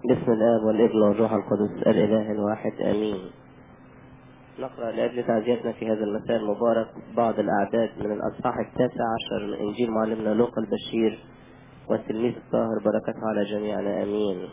بسم الآب والابن والروح القدس الإله الواحد آمين نقرأ لأجل تعزيتنا في هذا المساء المبارك بعض الأعداد من الأصحاح التاسع عشر من إنجيل معلمنا لوقا البشير والتلميذ الطاهر بركته على جميعنا آمين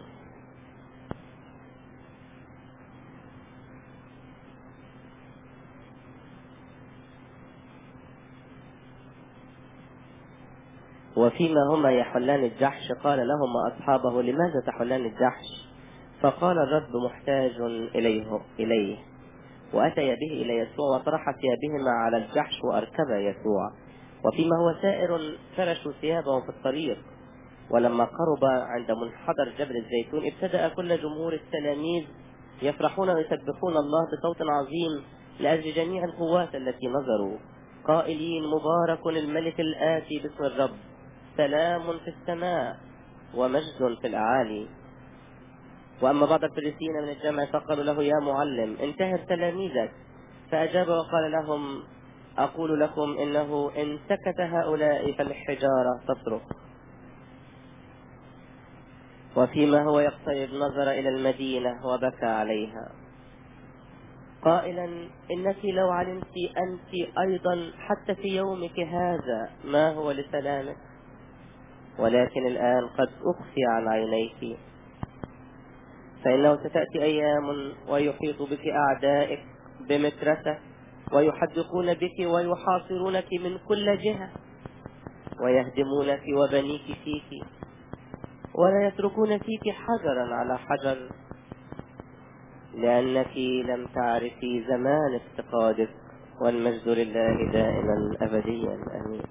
وفيما هما يحلان الجحش قال لهما أصحابه لماذا تحلان الجحش فقال الرب محتاج إليه, إليه وأتي به إلى يسوع وطرح ثيابهما على الجحش وأركب يسوع وفيما هو سائر فرشوا ثيابهم في الطريق ولما قرب عند منحدر جبل الزيتون ابتدأ كل جمهور التلاميذ يفرحون ويسبحون الله بصوت عظيم لأجل جميع القوات التي نظروا قائلين مبارك الملك الآتي باسم الرب سلام في السماء ومجد في الأعالي وأما بعض الفريسيين من الجمع فقالوا له يا معلم انتهر تلاميذك فأجاب وقال لهم أقول لكم إنه إن سكت هؤلاء فالحجارة تصرخ وفيما هو يقترب نظر إلى المدينة وبكى عليها قائلا إنك لو علمت أنت أيضا حتى في يومك هذا ما هو لسلامك ولكن الآن قد أخفي عن عينيك فإنه ستأتي أيام ويحيط بك أعدائك بمترسة ويحدقون بك ويحاصرونك من كل جهة ويهدمونك وبنيك فيك ولا يتركون فيك حجرا على حجر لأنك لم تعرفي زمان افتقادك والمجد لله دائما أبديا آمين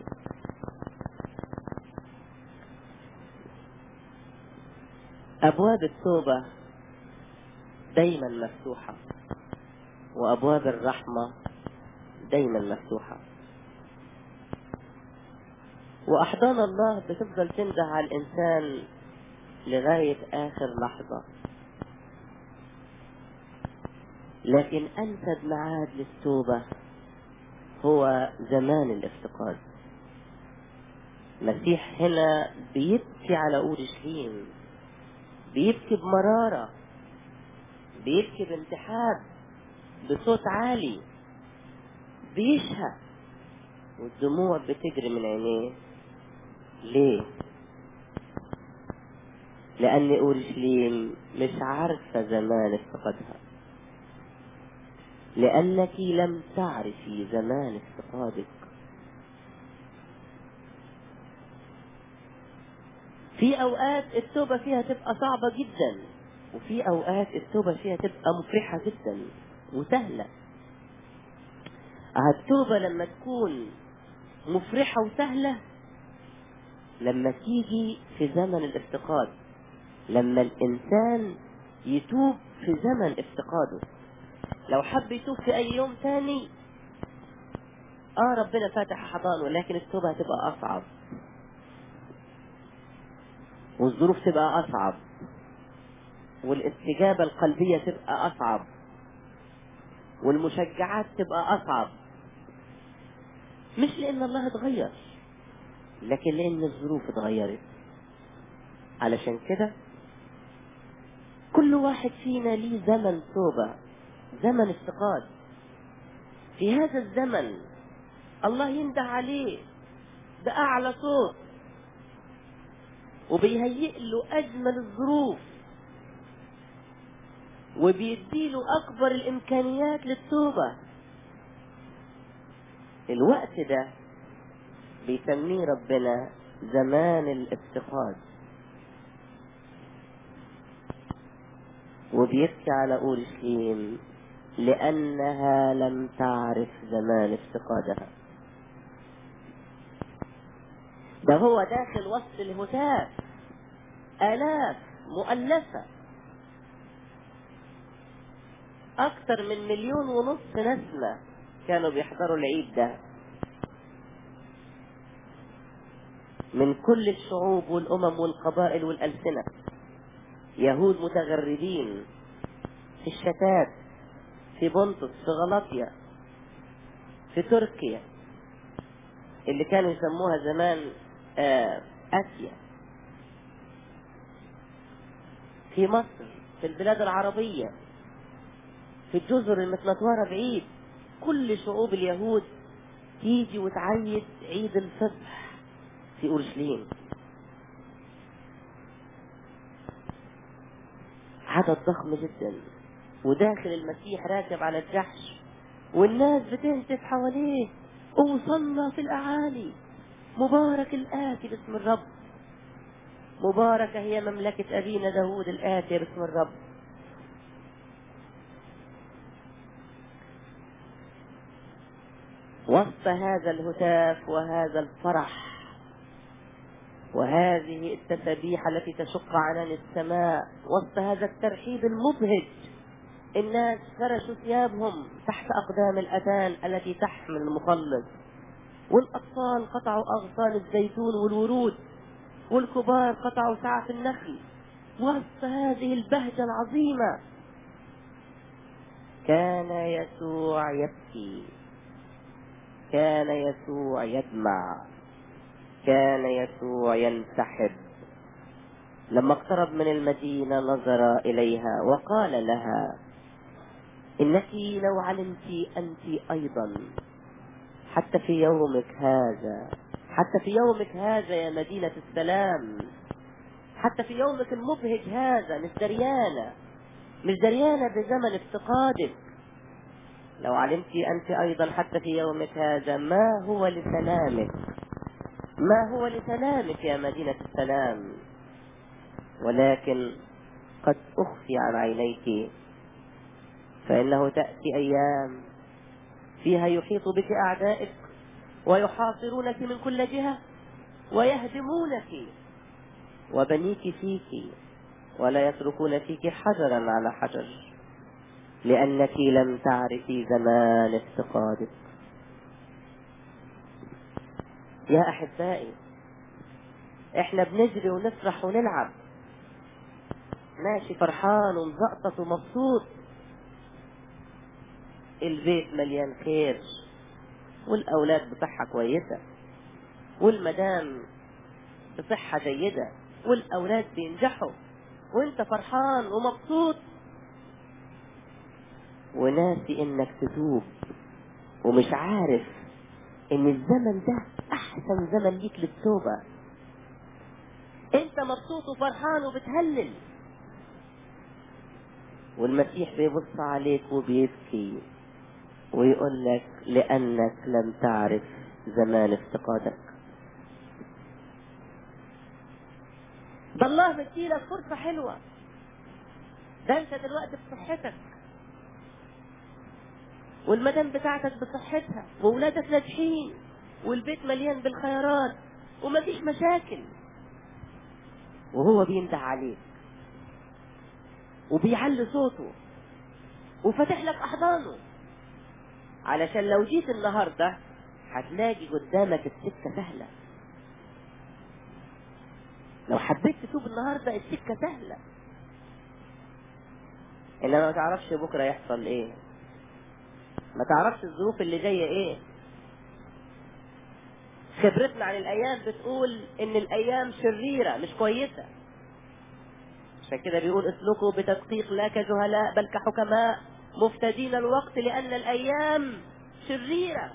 أبواب التوبة دايما مفتوحة وأبواب الرحمة دايما مفتوحة وأحضان الله بتفضل تنده على الإنسان لغاية آخر لحظة لكن أنسب ميعاد للتوبة هو زمان الافتقاد المسيح هنا بيبكي على أورشليم بيبكي بمرارة بيبكي بانتحاب بصوت عالي بيشهق والدموع بتجري من عينيه ليه لأن أورشليم مش عارفة زمان افتقادها لأنك لم تعرفي زمان افتقادك في أوقات التوبة فيها تبقى صعبة جدا وفي أوقات التوبة فيها تبقى مفرحة جدا وسهلة التوبة لما تكون مفرحة وسهلة لما تيجي في زمن الافتقاد لما الإنسان يتوب في زمن افتقاده لو حب يتوب في أي يوم تاني آه ربنا فاتح حضان ولكن التوبة هتبقى أصعب والظروف تبقى أصعب والاستجابة القلبية تبقى أصعب والمشجعات تبقى أصعب مش لأن الله اتغير لكن لأن الظروف اتغيرت علشان كده كل واحد فينا ليه زمن توبة زمن افتقاد في هذا الزمن الله ينده عليه بأعلى صوت وبيهيئ له أجمل الظروف وبيديله أكبر الإمكانيات للتوبة الوقت ده بيسميه ربنا زمان الافتقاد وبيبكي على أورشليم لأنها لم تعرف زمان افتقادها ده هو داخل وسط الهتاف آلاف مؤلفة أكثر من مليون ونصف نسمة كانوا بيحضروا العيد ده من كل الشعوب والأمم والقبائل والألسنة يهود متغربين في الشتات في بنطس في غلطيا في تركيا اللي كانوا يسموها زمان آه، آسيا في مصر في البلاد العربية في الجزر المتنطورة بعيد كل شعوب اليهود تيجي وتعيد عيد الفصح في أورشليم عدد ضخم جدا وداخل المسيح راكب على الجحش والناس بتهتف حواليه اوصلنا في الأعالي مبارك الآتي باسم الرب مباركة هي مملكة أبينا داود الآتي باسم الرب وسط هذا الهتاف وهذا الفرح وهذه التسابيح التي تشق عنان السماء وسط هذا الترحيب المبهج الناس فرشوا ثيابهم تحت أقدام الأذان التي تحمل المخلص والأطفال قطعوا أغصان الزيتون والورود والكبار قطعوا سعف النخل وسط هذه البهجة العظيمة كان يسوع يبكي كان يسوع يدمع كان يسوع ينسحب لما اقترب من المدينة نظر إليها وقال لها إنك لو علمت أنت أيضا حتى في يومك هذا حتى في يومك هذا يا مدينة السلام حتى في يومك المبهج هذا مش دريانة مش دريانة بزمن افتقادك لو علمت أنت أيضا حتى في يومك هذا ما هو لسلامك ما هو لسلامك يا مدينة السلام ولكن قد أخفي عن عينيك فإنه تأتي أيام فيها يحيط بك أعدائك ويحاصرونك من كل جهة ويهدمونك وبنيك فيك ولا يتركون فيك حجرا على حجر لأنك لم تعرفي زمان افتقادك يا أحبائي احنا بنجري ونفرح ونلعب ماشي فرحان ومزقطط ومبسوط البيت مليان خير والأولاد بصحة كويسة والمدام بصحة جيدة والأولاد بينجحوا وانت فرحان ومبسوط وناسي انك تتوب ومش عارف ان الزمن ده احسن زمن ليك للتوبة انت مبسوط وفرحان وبتهلل والمسيح بيبص عليك وبيبكي ويقول لك لأنك لم تعرف زمان افتقادك ده الله مديلك فرصة حلوة ده انت دلوقتي بصحتك والمدام بتاعتك بصحتها وولادك ناجحين والبيت مليان بالخيارات ومفيش مشاكل وهو بينده عليك وبيعلي صوته وفتح لك احضانه علشان لو جيت النهارده هتلاقي قدامك السكه سهله لو حبيت تتوب النهارده السكه سهله انما ما تعرفش بكره يحصل ايه ما تعرفش الظروف اللي جايه ايه خبرتنا عن الايام بتقول ان الايام شريره مش كويسه عشان كده بيقول اسلكوا بتدقيق لا كجهلاء بل كحكماء مفتدين الوقت لان الايام شريره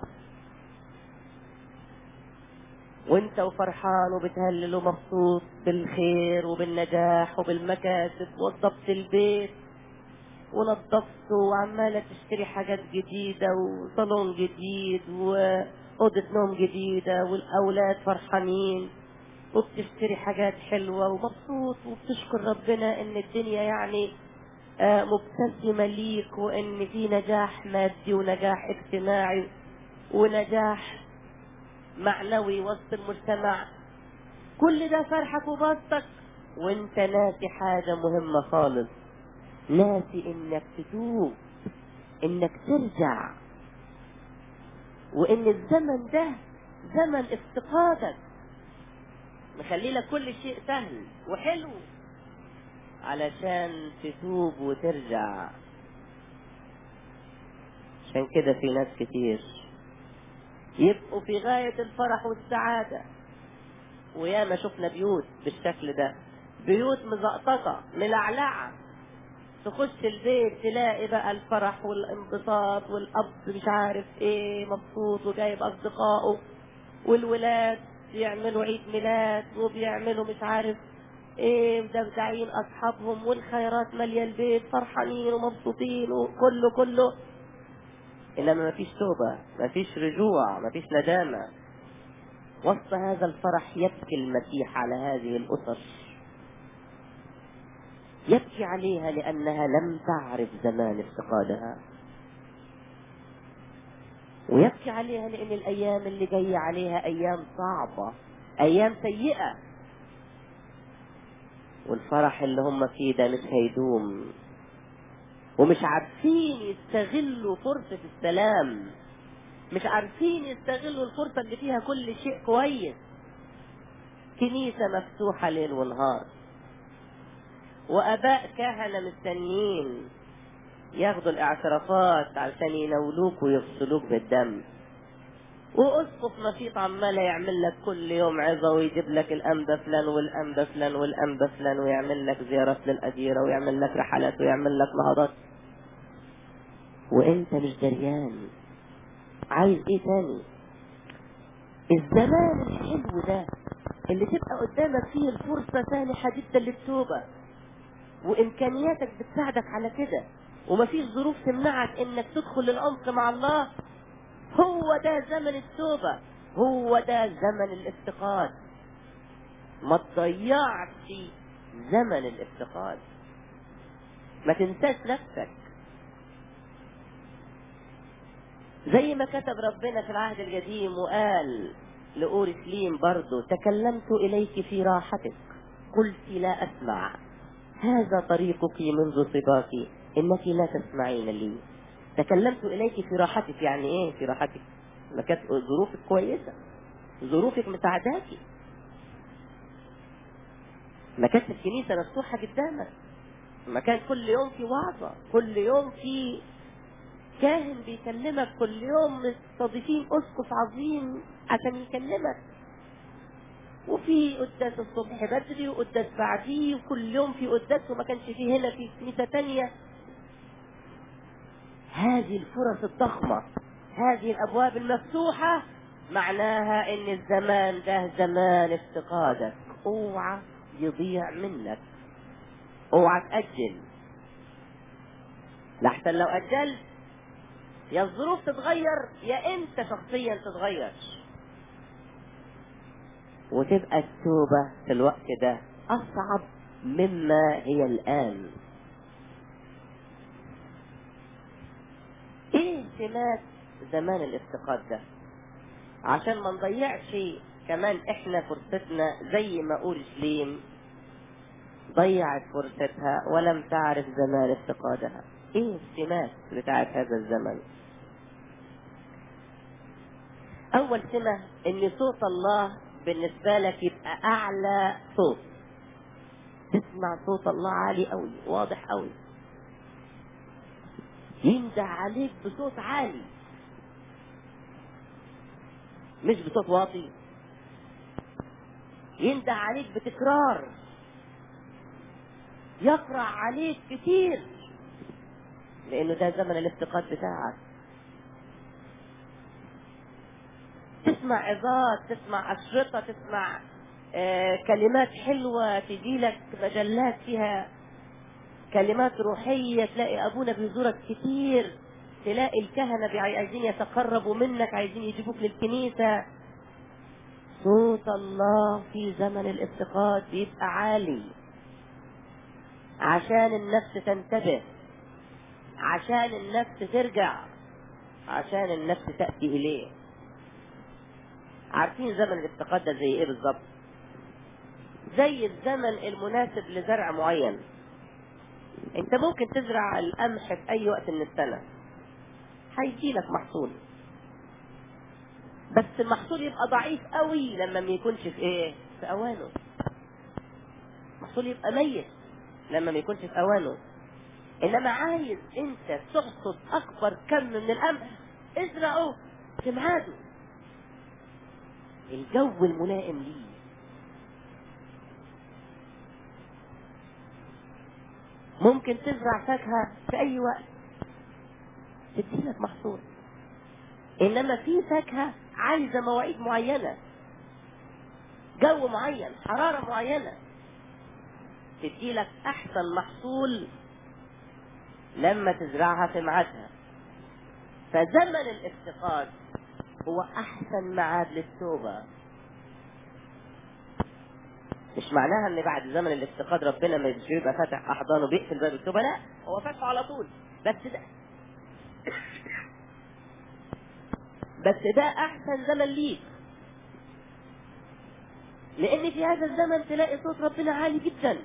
وانت وفرحان وبتهلل ومبسوط بالخير وبالنجاح وبالمكاسب وضبط البيت ونظفته وعمالة تشتري حاجات جديدة وصالون جديد وأوضة نوم جديدة والأولاد فرحانين وبتشتري حاجات حلوة ومبسوط وبتشكر ربنا إن الدنيا يعني آه، مبتسمة ليك وإن في نجاح مادي ونجاح اجتماعي ونجاح معنوي وسط المجتمع كل ده فرحك وبسطك وانت ناسي حاجة مهمة خالص ناسي انك تتوب انك ترجع وان الزمن ده زمن افتقادك مخلي لك كل شيء سهل وحلو علشان تتوب وترجع عشان كده في ناس كتير يبقوا في غاية الفرح والسعادة وياما شفنا بيوت بالشكل ده بيوت مزقططة ملعلعة تخش البيت تلاقي بقى الفرح والانبساط والاب مش عارف ايه مبسوط وجايب اصدقائه والولاد بيعملوا عيد ميلاد وبيعملوا مش عارف ايه مدلدعين اصحابهم والخيرات ماليه البيت فرحانين ومبسوطين وكله كله انما مفيش توبه مفيش رجوع مفيش ندامه وسط هذا الفرح يبكي المسيح على هذه الاسر يبكي عليها لانها لم تعرف زمان افتقادها ويبكي عليها لان الايام اللي جايه عليها ايام صعبه ايام سيئه والفرح اللي هم فيه ده مش هيدوم ومش عارفين يستغلوا فرصة السلام مش عارفين يستغلوا الفرصة اللي فيها كل شيء كويس كنيسة مفتوحة ليل ونهار وآباء كهنة مستنيين ياخدوا الاعترافات علشان يناولوك ويغسلوك بالدم واسقف نشيط عمال يعمل لك كل يوم عظة ويجيب لك الأنبا فلان والأنبا فلان والأنبا فلان ويعمل لك زيارات للأديرة ويعمل لك رحلات ويعمل لك نهضات وانت مش دريان عايز ايه تاني الزمان الحلو ده اللي تبقى قدامك فيه الفرصة سانحة جدا للتوبة وامكانياتك بتساعدك على كده ومفيش ظروف تمنعك انك تدخل العمق مع الله هو ده زمن التوبة هو ده زمن الافتقاد ما تضيعش زمن الافتقاد ما تنساش نفسك زي ما كتب ربنا في العهد القديم وقال لأورشليم برضو تكلمت إليك في راحتك قلت لا أسمع هذا طريقك منذ صباك إنك لا تسمعين لي تكلمت إليك في راحتك يعني إيه في راحتك ما كانت ظروفك كويسة ظروفك مساعداكي ما كانت الكنيسة مفتوحة قدامك ما كان كل يوم في وعظة كل يوم في كاهن بيكلمك كل يوم مستضيفين اسقف عظيم عشان يكلمك وفي قداس الصبح بدري وقداس بعديه وكل يوم في قداس وما كانش فيه هنا في كنيسة تانية هذه الفرص الضخمة هذه الأبواب المفتوحة معناها إن الزمان ده زمان افتقادك اوعى يضيع منك اوعى تأجل لحسن لو أجلت يا الظروف تتغير يا انت شخصيا تتغير وتبقى التوبة في الوقت ده أصعب مما هي الآن ايه سمات زمان الافتقاد ده عشان ما نضيعش كمان احنا فرصتنا زي ما اورشليم ضيعت فرصتها ولم تعرف زمان افتقادها ايه السمات بتاعت هذا الزمن اول سمة ان صوت الله بالنسبة لك يبقى اعلى صوت تسمع صوت الله عالي قوي واضح قوي ينده عليك بصوت عالي مش بصوت واطي ينده عليك بتكرار يقرع عليك كتير لانه ده زمن الافتقاد بتاعك تسمع عظات تسمع اشرطه تسمع آه كلمات حلوه تجي لك مجلات فيها كلمات روحيه تلاقي ابونا بيزورك كتير تلاقي الكهنه عايزين يتقربوا منك عايزين يجيبوك للكنيسه صوت الله في زمن الافتقاد بيبقى عالي عشان النفس تنتبه عشان النفس ترجع عشان النفس تأتي إليه عارفين زمن الافتقاد ده زي ايه بالظبط زي الزمن المناسب لزرع معين انت ممكن تزرع القمح في اي وقت من السنة هيجي لك محصول بس المحصول يبقى ضعيف قوي لما ما يكونش في ايه في اوانه المحصول يبقى ميت لما ما يكونش في اوانه انما عايز انت تحصد اكبر كم من القمح ازرعه في ميعاده الجو الملائم ليه ممكن تزرع فاكهة في أي وقت تديلك محصول إنما في فاكهة عايزة مواعيد معينة جو معين حرارة معينة تديلك أحسن محصول لما تزرعها في ميعادها فزمن الافتقاد هو أحسن ميعاد للتوبة مش معناها ان بعد زمن الافتقاد ربنا ما يجي يبقى فاتح احضانه بيقفل باب التوبه لا هو فاتحه على طول بس ده بس ده احسن زمن ليك لان في هذا الزمن تلاقي صوت ربنا عالي جدا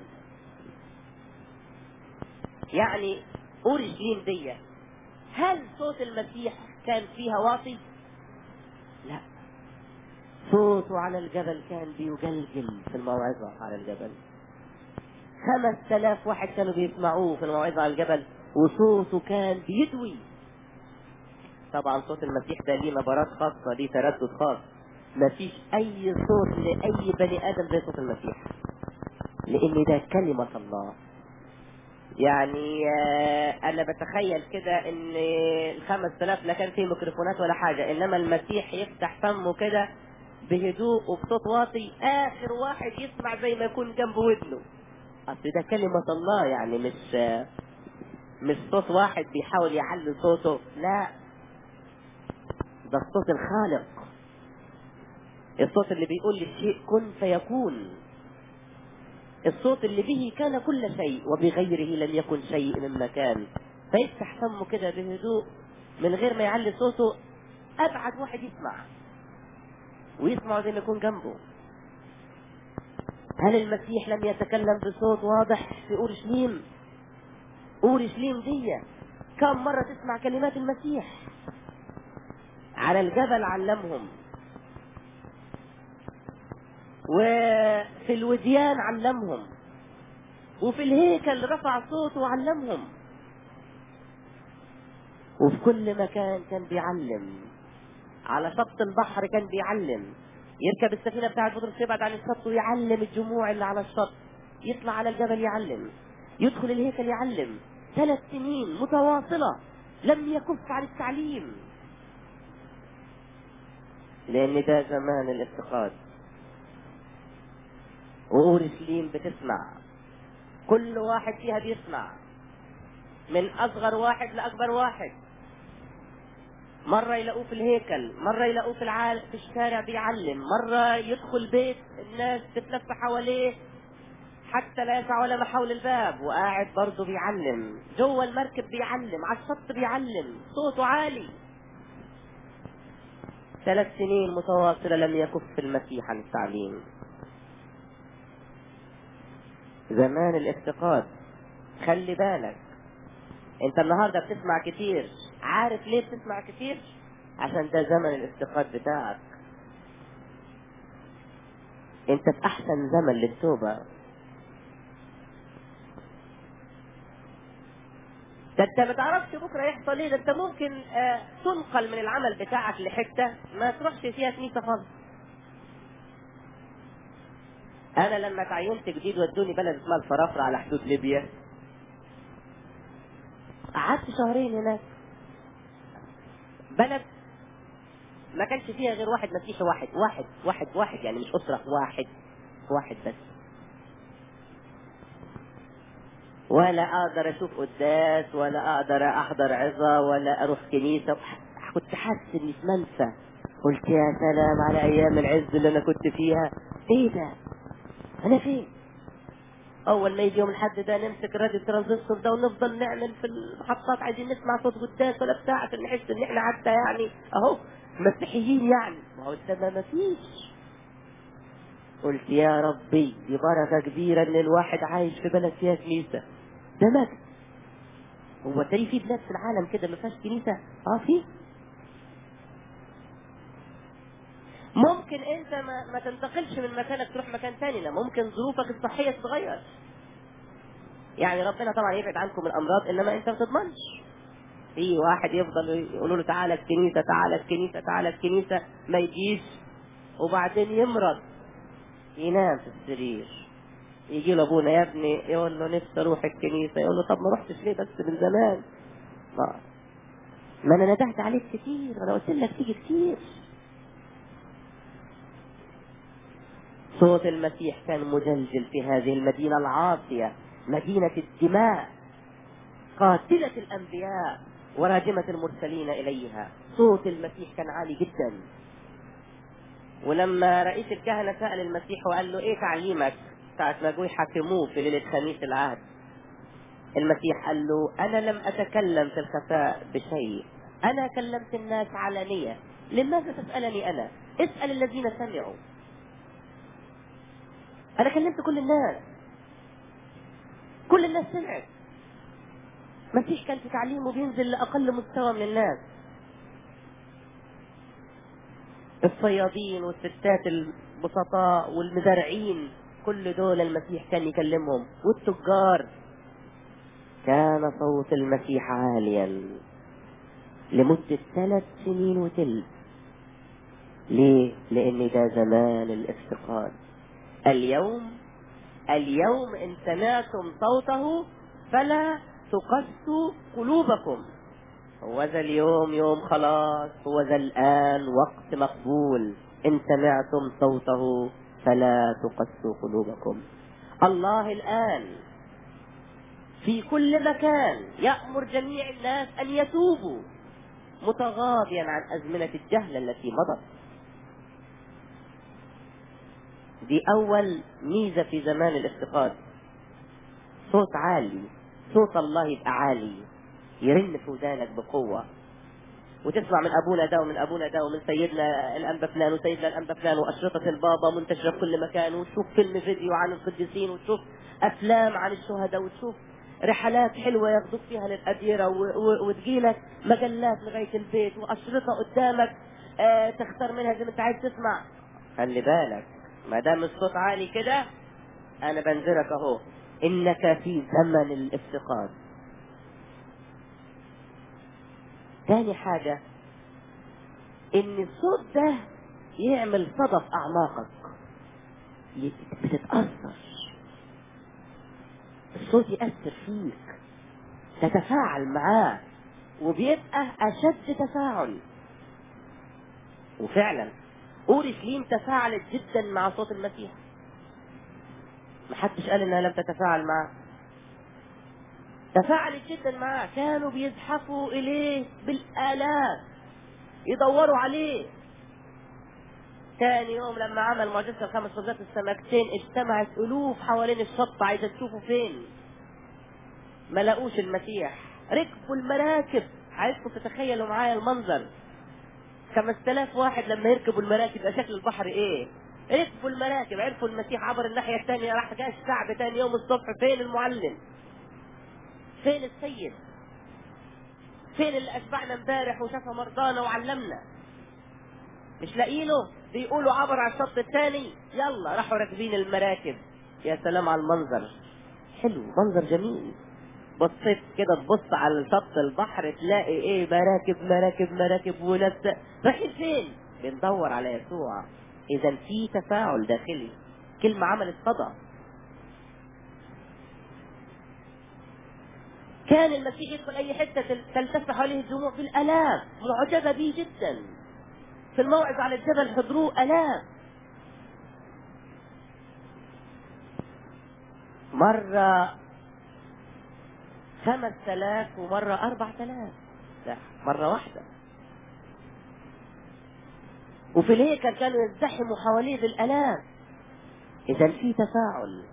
يعني اورشليم دي هل صوت المسيح كان فيها واطي لا صوته على الجبل كان بيجلجل في الموعظة على الجبل خمس تلاف واحد كانوا بيسمعوه في الموعظة على الجبل وصوته كان بيدوي طبعا صوت المسيح ده ليه نبرات خاصة ليه تردد خاص مفيش أي صوت لأي بني آدم زي صوت المسيح لأن ده كلمة الله يعني آه، انا بتخيل كده ان الخمس تلاف لا كان فيه ميكروفونات ولا حاجة انما المسيح يفتح فمه كده بهدوء وبصوت واطي اخر واحد يسمع زي ما يكون جنب ودنه اصل ده كلمة الله يعني مش آه، مش صوت واحد بيحاول يعلي صوته لا ده الصوت الخالق الصوت اللي بيقول للشيء كن فيكون الصوت اللي به كان كل شيء وبغيره لم يكن شيء مما كان فيفتح فمه كده بهدوء من غير ما يعلي صوته ابعد واحد يسمع ويسمع زي ما يكون جنبه هل المسيح لم يتكلم بصوت واضح في اورشليم اورشليم دي كم مرة تسمع كلمات المسيح على الجبل علمهم وفي الوديان علمهم وفي الهيكل رفع صوته وعلمهم وفي كل مكان كان بيعلم على شط البحر كان بيعلم يركب السفينة بتاعت بطرس يبعد عن الشط ويعلم الجموع اللي على الشط يطلع على الجبل يعلم يدخل الهيكل يعلم ثلاث سنين متواصلة لم يكف عن التعليم لأن ده زمان الافتقاد وأورشليم بتسمع كل واحد فيها بيسمع من أصغر واحد لأكبر واحد مرة يلاقوه في الهيكل مرة يلاقوه في العال... في الشارع بيعلم مرة يدخل بيت الناس تتلف حواليه حتى لا يسع ولا حول الباب وقاعد برضه بيعلم جوه المركب بيعلم على الشط بيعلم صوته عالي ثلاث سنين متواصلة لم يكف المسيح عن التعليم زمان الافتقاد خلي بالك انت النهارده بتسمع كتير عارف ليه بتسمع كتير عشان ده زمن الافتقاد بتاعك انت في احسن زمن للتوبه ده انت ما تعرفش بكره يحصل ايه ده انت ممكن آه تنقل من العمل بتاعك لحته ما تروحش فيها كنيسه خالص انا لما تعينت جديد ودوني بلد اسمها الفرافرة على حدود ليبيا قعدت شهرين هناك بلد ما كانش فيها غير واحد مسيحي واحد واحد واحد واحد يعني مش اسره واحد واحد بس ولا اقدر اشوف قداس ولا اقدر احضر عظه ولا اروح كنيسه كنت حاسس اني في منسى قلت يا سلام على ايام العز اللي انا كنت فيها ايه ده انا فين اول ما يجي يوم الحد ده نمسك الراديو الترانزستور ده ونفضل نعمل في المحطات عايزين نسمع صوت قداس ولا بتاع عشان نحس ان احنا حتى يعني اهو مسيحيين يعني ما هو السما ما فيش قلت يا ربي دي بركه كبيره ان الواحد عايش في بلد فيها كنيسه ده مجد هو تلاقي في بلاد في العالم كده ما فيهاش كنيسه اه في ممكن انت ما, ما تنتقلش من مكانك تروح مكان تاني لا ممكن ظروفك الصحيه تتغير يعني ربنا طبعا يبعد عنكم الامراض انما انت ما تضمنش في واحد يفضل يقولوا له تعالى الكنيسه تعالى الكنيسه تعالى الكنيسه ما يجيش وبعدين يمرض ينام في السرير يجي له ابونا يا ابني يقول له نفسي اروح الكنيسه يقول له طب ما رحتش ليه بس من زمان ما, ما انا ندهت عليك كتير وانا قلت لك تيجي كتير صوت المسيح كان مجلجل في هذه المدينه العاصيه مدينه الدماء قاتله الانبياء وراجمه المرسلين اليها صوت المسيح كان عالي جدا ولما رئيس الكهنه سال المسيح وقال له ايه تعليمك ساعة ما جوا يحاكموه في ليلة خميس العهد المسيح قال له أنا لم أتكلم في الخفاء بشيء أنا كلمت الناس علانية لماذا تسألني أنا اسأل الذين سمعوا أنا كلمت كل الناس كل الناس سمعت مسيح كان في تعليمه بينزل لأقل مستوى من الناس الصيادين والستات البسطاء والمزارعين كل دول المسيح كان يكلمهم والتجار كان صوت المسيح عاليا لمدة ثلاث سنين وتلت ليه؟ لأن ده زمان الافتقاد اليوم اليوم إن سمعتم صوته فلا تقسوا قلوبكم هو ذا اليوم يوم خلاص هو ذا الآن وقت مقبول إن سمعتم صوته فلا تقسوا قلوبكم الله الآن في كل مكان يأمر جميع الناس أن يتوبوا متغاضيا عن أزمنة الجهل التي مضت دي أول ميزة في زمان الافتقاد صوت عالي صوت الله يبقى عالي يرن في ودانك بقوة وتسمع من ابونا ده ومن ابونا ده ومن سيدنا الانبا فلان وسيدنا الانبا فلان واشرطه البابا منتشره في كل مكان وتشوف فيلم فيديو عن القديسين وتشوف افلام عن الشهداء وتشوف رحلات حلوه ياخدوك فيها للاديره وتجيلك مجلات لغايه البيت واشرطه قدامك آه تختار منها زي ما انت عايز تسمع خلي بالك ما دام الصوت عالي كده انا بنذرك اهو انك في زمن الافتقاد تاني حاجة ان الصوت ده يعمل صدى في اعماقك بتتأثر الصوت يأثر فيك تتفاعل معاه وبيبقى أشد تفاعل وفعلا أورشليم تفاعلت جدا مع صوت المسيح محدش قال انها لم تتفاعل معه تفاعلت جدا معاه كانوا بيزحفوا اليه بالالاف يدوروا عليه ثاني يوم لما عمل معجزة الخمس خبزات السمكتين اجتمعت ألوف حوالين الشط عايزة تشوفوا فين ما لقوش المسيح ركبوا المراكب عايزكم تتخيلوا معايا المنظر خمس تلاف واحد لما يركبوا المراكب يبقى شكل البحر ايه ركبوا المراكب عرفوا المسيح عبر الناحية الثانية راح جاء الشعب ثاني يوم الصبح فين المعلم فين السيد فين اللي اشبعنا امبارح وشفى مرضانا وعلمنا مش لاقيينه بيقولوا عبر على الشط الثاني يلا راحوا راكبين المراكب يا سلام على المنظر حلو منظر جميل بصيت كده تبص على شط البحر تلاقي ايه مراكب مراكب مراكب وناس رايحين فين بندور على يسوع اذا في تفاعل داخلي كلمة عملت صدى كان المسيح يدخل اي حته تلتف حواليه الدموع بالالاف معجبه به جدا في الموعظ على الجبل حضروه الاف مرة خمس تلاف ومرة أربع تلاف لا مرة واحدة وفي الهيكل كانوا يزدحموا حواليه بالآلاف إذا في تفاعل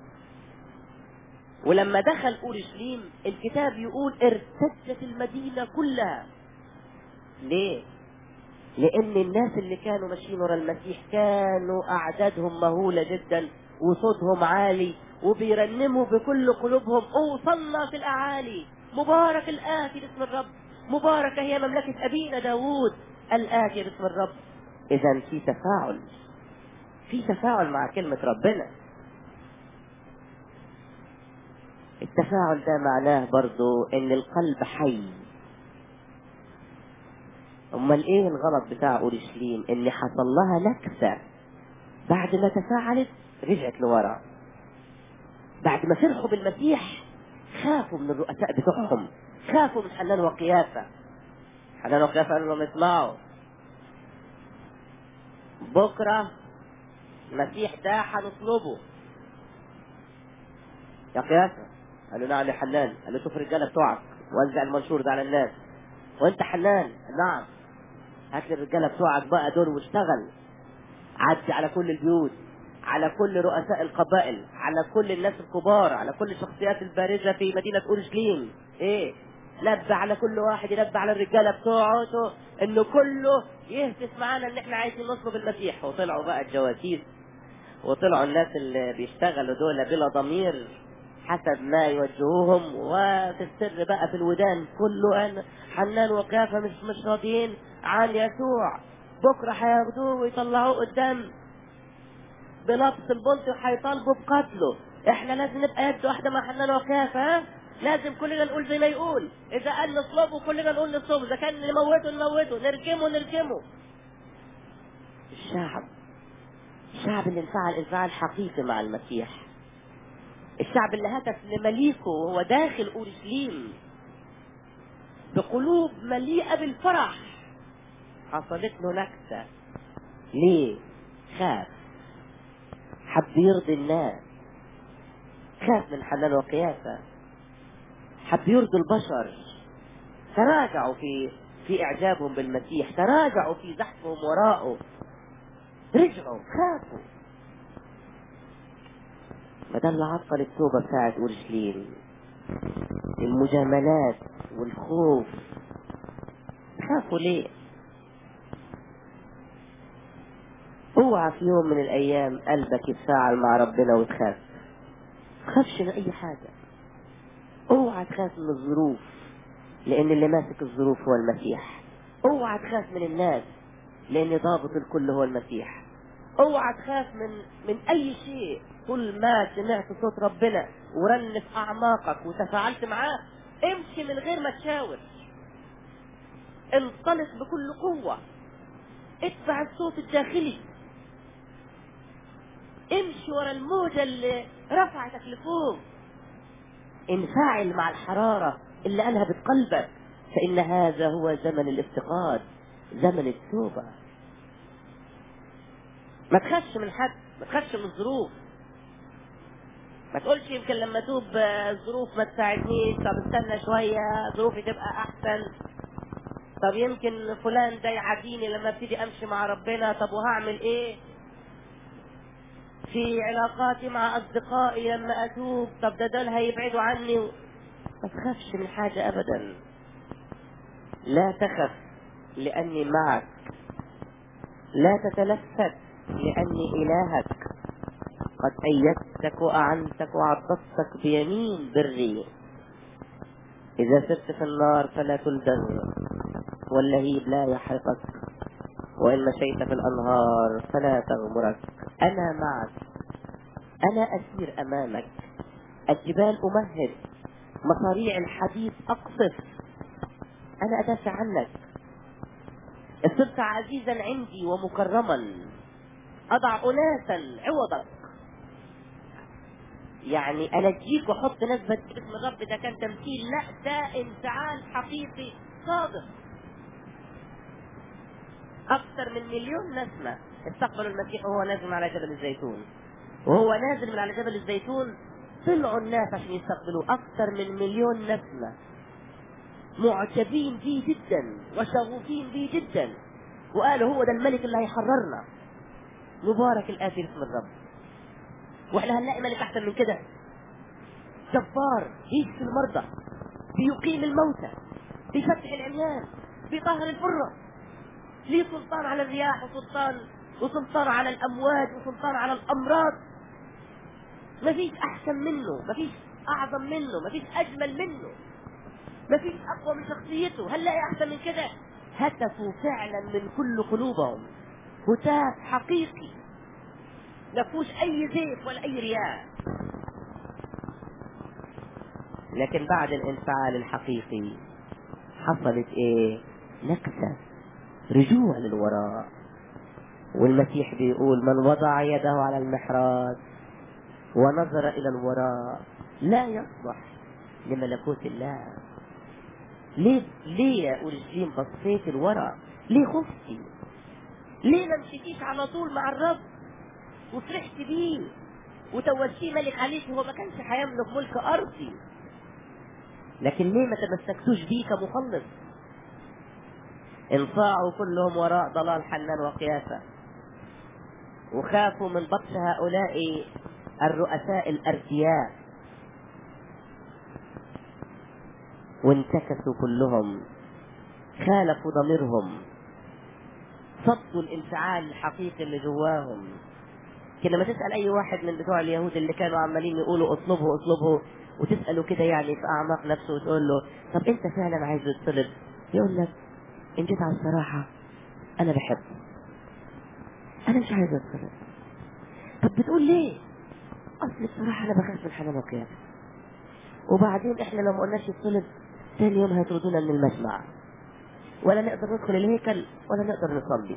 ولما دخل اورشليم الكتاب يقول ارتجت المدينه كلها ليه لان الناس اللي كانوا ماشيين ورا المسيح كانوا اعدادهم مهوله جدا وصوتهم عالي وبيرنموا بكل قلوبهم اوصلنا في الاعالي مبارك الاتي باسم الرب مباركه هي مملكه ابينا داوود الاتي باسم الرب اذا في تفاعل في تفاعل مع كلمه ربنا التفاعل ده معناه برضو ان القلب حي امال ايه الغلط بتاع اورشليم ان حصل لها نكسة بعد ما تفاعلت رجعت لورا بعد ما فرحوا بالمسيح خافوا من الرؤساء بتوعهم خافوا من حنان وقيافة حنان وقيافة قالوا لهم اسمعوا بكرة المسيح ده هنطلبه يا قيافة قال له نعم يا حنان قال له شوف الرجالة بتوعك وزع المنشور ده على الناس وانت حنان نعم هات لي الرجالة بتوعك بقى دول واشتغل عدي على كل البيوت على كل رؤساء القبائل على كل الناس الكبار على كل الشخصيات البارزة في مدينة أورشليم ايه نبه على كل واحد ينبه على الرجالة بتوعه انه كله يهتف معانا ان احنا عايزين نطلب المسيح وطلعوا بقى الجواسيس وطلعوا الناس اللي بيشتغلوا دول بلا ضمير حسب ما يوجهوهم وفي السر بقى في الودان كله أن حنان وقيافة مش مش راضيين عن يسوع بكرة هياخدوه ويطلعوه قدام بلبس البلط وهيطالبوا بقتله احنا لازم نبقى يد واحدة مع حنان وقيافة ها لازم كلنا نقول زي ما يقول اذا قال نصلبه كلنا نقول نصلبه اذا كان نموته نموته نرجمه نرجمه الشعب الشعب اللي انفعل انفعال حقيقي مع المسيح الشعب اللي هتف لمليكه وهو داخل اورشليم بقلوب مليئه بالفرح حصلت له نكسه ليه خاف حب يرضي الناس خاف من حنان وقيافه حب يرضي البشر تراجعوا في في اعجابهم بالمسيح تراجعوا في زحفهم وراءه رجعوا خافوا ما ده اللي عطل التوبة بتاعت أورشليم المجاملات والخوف خافوا ليه اوعى في يوم من الايام قلبك يتفاعل مع ربنا وتخاف تخافش من اي حاجة اوعى تخاف من الظروف لان اللي ماسك الظروف هو المسيح اوعى تخاف من الناس لان ضابط الكل هو المسيح اوعى تخاف من من اي شيء كل ما سمعت صوت ربنا ورن في اعماقك وتفاعلت معاه امشي من غير ما تشاور انطلق بكل قوة اتبع الصوت الداخلي امشي ورا الموجة اللي رفعتك لفوق انفعل مع الحرارة اللي ألهبت قلبك فإن هذا هو زمن الافتقاد زمن التوبة ما تخافش من حد ما تخافش من الظروف ما تقولش يمكن لما توب الظروف ما تساعدنيش طب استنى شوية ظروفي تبقى أحسن طب يمكن فلان ده يعاديني لما ابتدي أمشي مع ربنا طب وهعمل إيه في علاقاتي مع أصدقائي لما أتوب طب ده دول هيبعدوا عني ما تخافش من حاجة أبدا لا تخف لأني معك لا تتلفت لأني إلهك قد أيدتك وأعنتك وعضدتك بيمين بري إذا سرت في النار فلا تلدغ واللهيب لا يحرقك وإن مشيت في الأنهار فلا تغمرك أنا معك أنا أسير أمامك الجبال أمهد مصاريع الحديد أقصف أنا أدافع عنك صرت عزيزا عندي ومكرما أضع أناسا عوضك يعني أنجيك وأحط نسبة اسم الرب ده كان تمثيل لا ده انفعال حقيقي صادق أكثر من مليون نسمة استقبلوا المسيح وهو نازل من على جبل الزيتون وهو نازل من على جبل الزيتون طلعوا الناس عشان يستقبلوه أكثر من مليون نسمة معجبين به جدا وشغوفين به جدا وقالوا هو ده الملك اللي هيحررنا مبارك الآتي باسم الرب واحنا هنلاقي ملك أحسن من كده جبار يشفي المرضى بيقيم الموتى بيفتح العميان بيطهر الفرة ليه سلطان على الرياح وسلطان وسلطان على الأمواج وسلطان على الأمراض مفيش أحسن منه مفيش أعظم منه مفيش أجمل منه مفيش أقوى من شخصيته هل لاقي أحسن من كده هتفوا فعلا من كل قلوبهم هتاف حقيقي ما فيهوش أي زيف ولا أي رياء لكن بعد الانفعال الحقيقي حصلت ايه نكسة رجوع للوراء والمسيح بيقول من وضع يده على المحراث ونظر إلى الوراء لا يصلح لملكوت الله ليه ليه يا أورشليم بصيت الوراء ليه خفتي ليه ما مشيتيش على طول مع الرب وفرحت بيه وتوجتيه ملك عليك وهو ما كانش هيملك ملك أرضي لكن ليه ما تمسكتوش بيه كمخلص انصاعوا كلهم وراء ضلال حنان وقياسة وخافوا من بطش هؤلاء الرؤساء الأرجياء وانتكسوا كلهم خالفوا ضميرهم صدوا الانفعال الحقيقي اللي جواهم كده ما تسأل أي واحد من بتوع اليهود اللي كانوا عمالين يقولوا اطلبه اطلبه وتسأله كده يعني في أعماق نفسه وتقول له طب أنت فعلا عايز تطلب يقول لك إن جيت على الصراحة أنا بحبه أنا مش عايز أطلب طب بتقول ليه؟ أصل بصراحة أنا بخاف من حنان وقيامة وبعدين إحنا لو ما قلناش الطلب ثاني يوم هيطردونا من المجمع ولا نقدر ندخل الهيكل ولا نقدر نصلي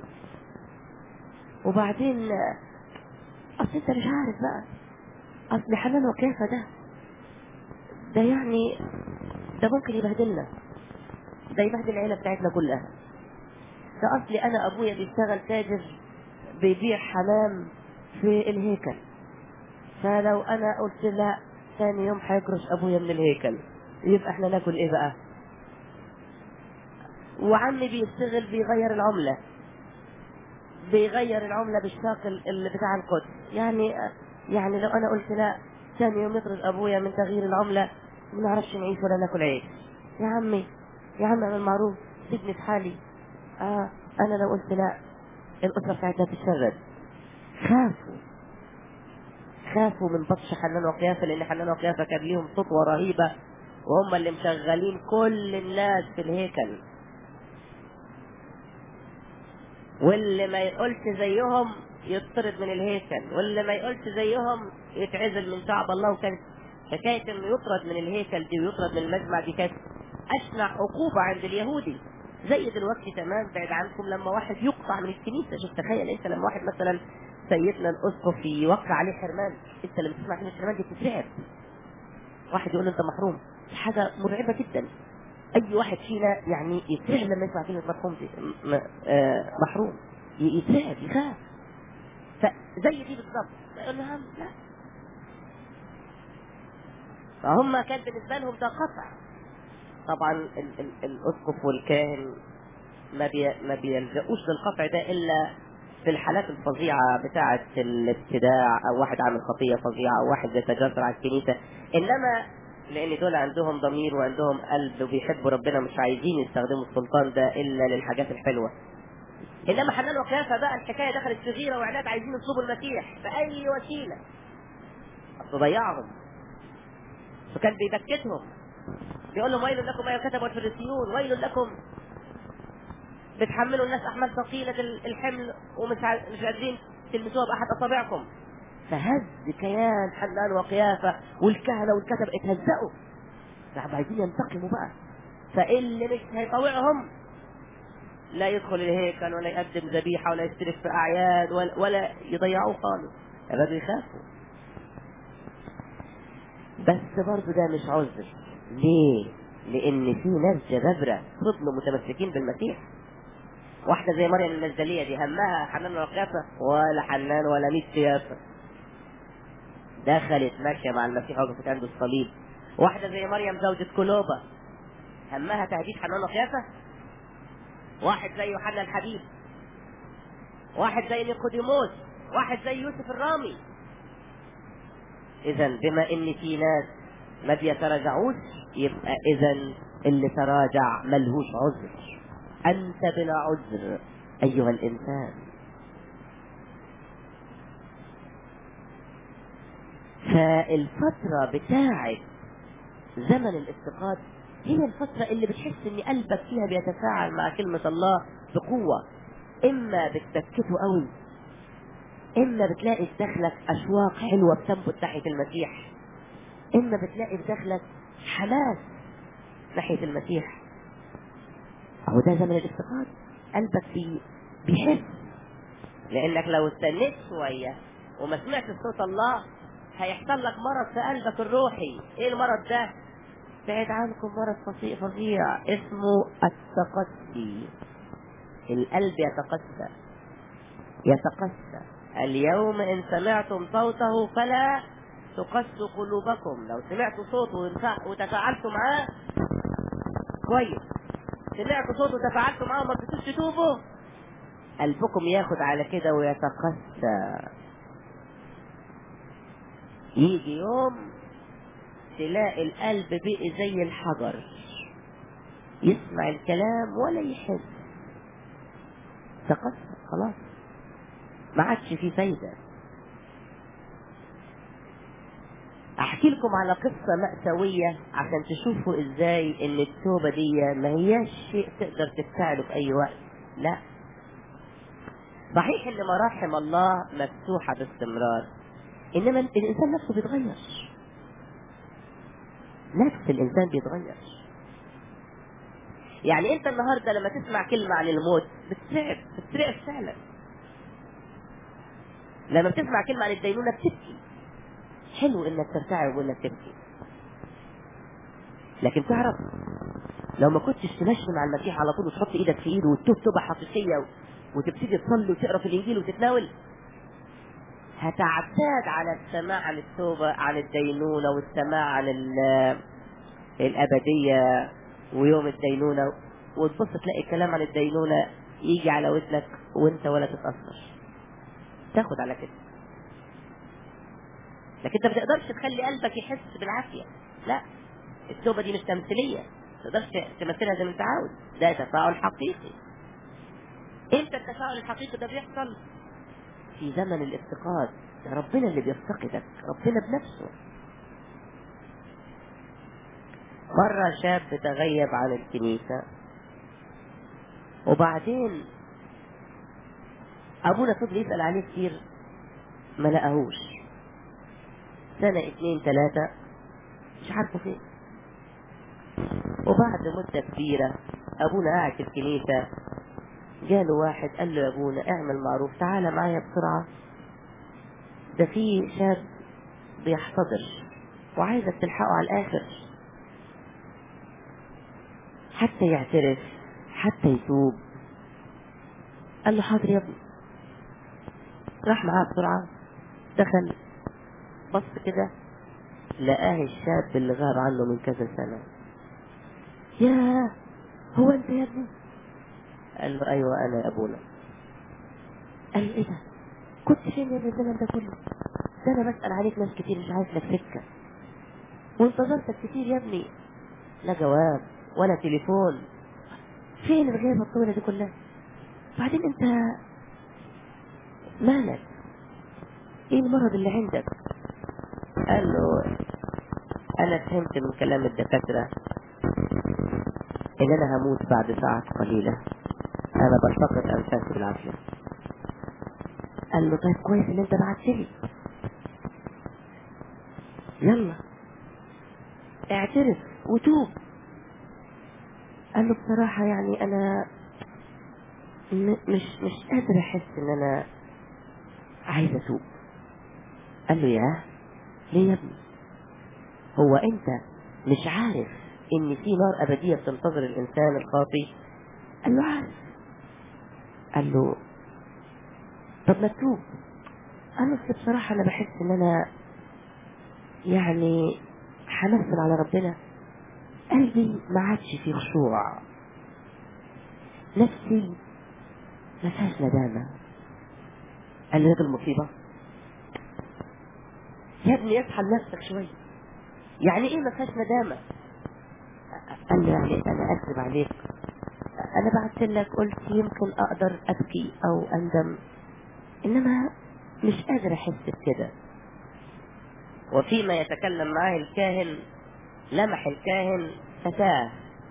وبعدين اصل انت مش عارف بقى اصل حنان وكيفة ده ده يعني ده ممكن يبهدلنا ده يبهدل العيلة بتاعتنا كلها ده اصلي انا ابويا بيشتغل تاجر بيبيع حمام في الهيكل فلو انا قلت لا ثاني يوم هيكرش ابويا من الهيكل يبقى احنا ناكل ايه بقى وعمي بيشتغل بيغير العملة بيغير العملة بالشاق اللي بتاع القدس يعني يعني لو انا قلت لا ثاني يوم يطرد ابويا من تغيير العملة ما نعرفش نعيش ولا ناكل عيش يا عمي يا عم اعمل معروف سيبني في حالي اه انا لو قلت لا الاسرة بتاعتنا تتشرد خافوا خافوا من بطش حنان وقيافة لان حنان وقيافة كان ليهم سطوة رهيبة وهم اللي مشغلين كل الناس في الهيكل واللي ما يقولش زيهم يطرد من الهيكل واللي ما يقولش زيهم يتعزل من شعب الله وكانت حكاية انه يطرد من الهيكل دي ويطرد من المجمع دي كانت اشنع عقوبة عند اليهودي زي دلوقتي تمام بعد عنكم لما واحد يقطع من الكنيسة شوف تخيل انت لما واحد مثلا سيدنا الاسقف يوقع عليه حرمان انت لما تسمع كلمة حرمان دي بتترعب واحد يقول انت محروم حاجة مرعبة جدا اي واحد فينا يعني يترعب لما يسمع كلمة محروم دي م- آه، محروم ي- يترعب يخاف فزي دي بالظبط يقول له هم لا فهم كان بالنسبة لهم ده قطع طبعا ال- ال- الاسقف والكاهن ما بي ما بيلجأوش للقطع ده الا في الحالات الفظيعة بتاعة الابتداع او واحد عامل خطية فظيعة او واحد بيتجسر على الكنيسة انما لان دول عندهم ضمير وعندهم قلب وبيحبوا ربنا مش عايزين يستخدموا السلطان ده الا للحاجات الحلوة انما حنان وقيافة بقى الحكاية دخلت في غيرة وعناد عايزين يطلبوا المسيح بأي وسيلة اصل ضيعهم فكان بيبكتهم بيقول لهم ويل لكم ايها الكتب والفريسيون ويل لكم بتحملوا الناس احمال ثقيله الحمل ومش ع- مش قادرين تلمسوها باحد اصابعكم فهز كيان حنان وقيافه والكهنه والكتب اتهزقوا راحوا عايزين ينتقموا بقى فاللي مش هيطوعهم لا يدخل الهيكل ولا يقدم ذبيحه ولا يشترك في اعياد ولا, ولا يضيعوه خالص الراجل يخافوا بس برضه ده مش عذر ليه؟ لأن في ناس جبابرة فضلوا متمسكين بالمسيح واحدة زي مريم المجدلية دي همها حنان وقيافة ولا حنان ولا ميت سياسة دخلت ماشية مع المسيح وقفت عنده الصليب واحدة زي مريم زوجة كلوبة همها تهديد حنان وقيافة واحد زي يوحنا الحبيب واحد زي نيقوديموس واحد زي يوسف الرامي اذا بما ان في ناس ما بيتراجعوش يبقى اذا اللي تراجع ملهوش عذر انت بلا عذر ايها الانسان فالفترة بتاعت زمن الافتقاد هي الفترة اللي بتحس ان قلبك فيها بيتفاعل مع كلمة الله بقوة اما بتبكته قوي اما بتلاقي في داخلك اشواق حلوه بتنبت ناحيه المسيح اما بتلاقي في داخلك حماس ناحيه المسيح اهو ده زمن الافتقاد قلبك بي بيحس لانك لو استنيت شويه وما سمعت صوت الله هيحصل لك مرض في قلبك الروحي ايه المرض ده بعد عنكم مرض فظيع فظيع اسمه التقسي القلب يتقسى يتقسى اليوم ان سمعتم صوته فلا تقسوا قلوبكم لو سمعتوا صوته وتفاعلتوا معاه كويس سمعتوا صوته وتفاعلتوا معاه وما رضيتوش تتوبوا قلبكم ياخد على كده ويتقسى يجي يوم تلاقي القلب بقي زي الحجر يسمع الكلام ولا يحس تقسى خلاص ما عادش فيه فايده احكي لكم على قصة مأساوية عشان تشوفوا ازاي ان التوبة دي ما هياش شيء تقدر تفعله في اي وقت لا صحيح ان مراحم الله مفتوحة باستمرار انما الانسان نفسه بيتغير نفس الانسان بيتغير يعني انت النهارده لما تسمع كلمة عن الموت بتترعب بتترعب فعلا لما بتسمع كلمة عن الدينونة بتبكي حلو انك ترتعب وانك تبكي لكن تعرف لو ما كنتش تمشي مع المسيح على طول وتحط ايدك في ايده وتتوب توبه حقيقيه وتبتدي تصلي وتقرا في الانجيل وتتناول هتعتاد على السماع عن التوبه عن الدينونه والسماع عن الابديه ويوم الدينونه وتبص تلاقي الكلام عن الدينونه يجي على ودنك وانت ولا تتاثر تاخد على كده لكن انت ما تقدرش تخلي قلبك يحس بالعافيه لا التوبه دي مش تمثيليه ما تقدرش تمثلها زي ما انت عاوز ده تفاعل حقيقي امتى التفاعل الحقيقي ده بيحصل في زمن الافتقاد ده ربنا اللي بيفتقدك ربنا بنفسه مرة شاب تغيب عن الكنيسة وبعدين أبونا فضل يسأل عليه كتير ما لقاهوش سنة اتنين تلاتة مش عارفه فين وبعد مدة كبيرة أبونا قاعد في الكنيسة جاله واحد قال له يا أبونا اعمل معروف تعالى معايا بسرعة ده في شاب بيحتضر وعايزك تلحقه على الآخر حتى يعترف حتى يتوب قال له حاضر يا ابني راح معاه بسرعة دخل بص كده لقاه الشاب اللي غاب عنه من كذا سنة يا هو انت يا ابني قال له ايوه انا يا ابونا قال له ايه ده كنت فين يا ابني الزمن ده كله ده انا بسأل عليك ناس كتير مش عارف لك سكة وانتظرتك كتير يا ابني لا جواب ولا تليفون فين الغيبة الطويلة دي كلها بعدين انت مالك ايه المرض اللي عندك قال له انا فهمت من كلام الدكاترة ان انا هموت بعد ساعات قليلة انا بلتقط انفاسي بالعافية قال له طيب كويس ان انت بعت لي يلا اعترف وتوب قال له بصراحة يعني انا مش مش قادر احس ان انا عايز اتوب قال له ياه ليه يا ابني هو انت مش عارف ان في نار ابديه بتنتظر الانسان الخاطي قال له عارف قال له طب ما تتوب قال له بصراحه انا بحس ان انا يعني همثل على ربنا قلبي ما عادش فيه خشوع نفسي ما فيهاش ندامه قال له المصيبه يا ابني اصحى لنفسك شوية يعني ايه ما فيهاش ندامة قال له يعني انا اكذب عليك انا بعت لك قلت يمكن اقدر ابكي او اندم انما مش قادر احس بكده وفيما يتكلم معاه الكاهن لمح الكاهن فتاة